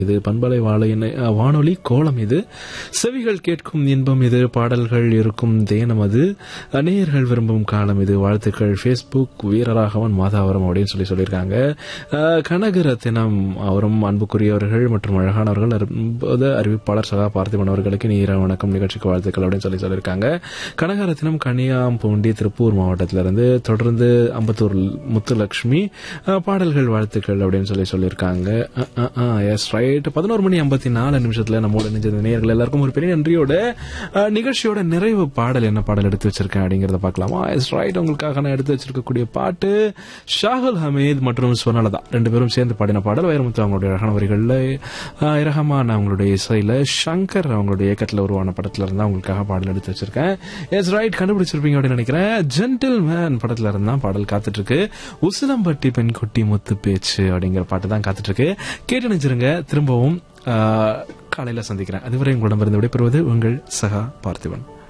இது பண்பலை வாழை வானொலி கோலம் இது செவிகள் கேட்கும் இன்பம் இது பாடல்கள் இருக்கும் தேனம் அது நேயர்கள் விரும்பும் காலம் இது வாழ்த்துக்கள் ஃபேஸ்புக் வீரராகவன் மாதாவரம் அப்படின்னு சொல்லி சொல்லியிருக்காங்க அஹ், கனகரத்தினம் அவரும் அன்புக்குரியவர்கள் மற்றும் அழகானவர்கள் அற்புத அறிவிப்பாளர் சகா பார்த்திபன் அவர்களுக்கு நீர வணக்கம் நிகழ்ச்சிக்கு வாழ்த்துக்கள் அப்படின்னு சொல்லி சொல்லியிருக்காங்க கனகரத்தினம் கனியாம்பூண்டி திருப்பூர் மாவட்டத்திலிருந்து தொடர்ந்து அம்பத்தூர் முத்துலட்சுமி அஹ், பாடல்கள் வாழ்த்துக்கள் அப்படின்னு சொல்லி சொல்லியிருக்காங்க எஸ் ரைட் பதினோரு மணி ஐம்பத்தி நாலு நிமிஷத்துல நம்மோட நினைஞ்ச நேயர்கள் எல்லாருக்கும் ஒரு பெரிய நன்றியோட அஹ், நிகழ்ச்சியோட நிறைவு பாடல் என்ன பாடல் எடுத்து வச்சிருக்கேன் அப்படிங்கறத பார்க்கலாமா எஸ் ரைட் உங்களுக்காக நான் எடுத்து வச்சிருக்கக்கூடிய பாட்டு ஷாகுல் ஹமீத் மற்றும் சுவனலதா ரெண்டு பேரும் சேர்ந்து பாடின பாடல் வைரமுத்து அவங்களுடைய அழகான வரிகள்ல அஹ், இரஹமான் அவங்களுடைய இசையில சங்கர் அவங்களுடைய இயக்கத்துல உருவான படத்துல இருந்தா உங்களுக்காக பாடல் எடுத்து வச்சிருக்கேன் எஸ் ரைட் கண்டுபிடிச்சிருப்பீங்க அப்படின்னு நினைக்கிறேன் ஜென்டில் மேன் படத்துல இருந்தா பாடல் காத்துட்டு இருக்கு உசிலம்பட்டி பெண் குட்டி முத்து பேச்சு அப்படிங்கிற பாட்டு தான் காத்துட்டு இருக்கு கேட்டு நினைச்சிருங்க திரும்பவும் ஆஹ், காலையில சந்திக்கிறேன் அதுவரை உங்களிடமிருந்து விடைபெறுவது உங்கள் சகா பார்த்திபன்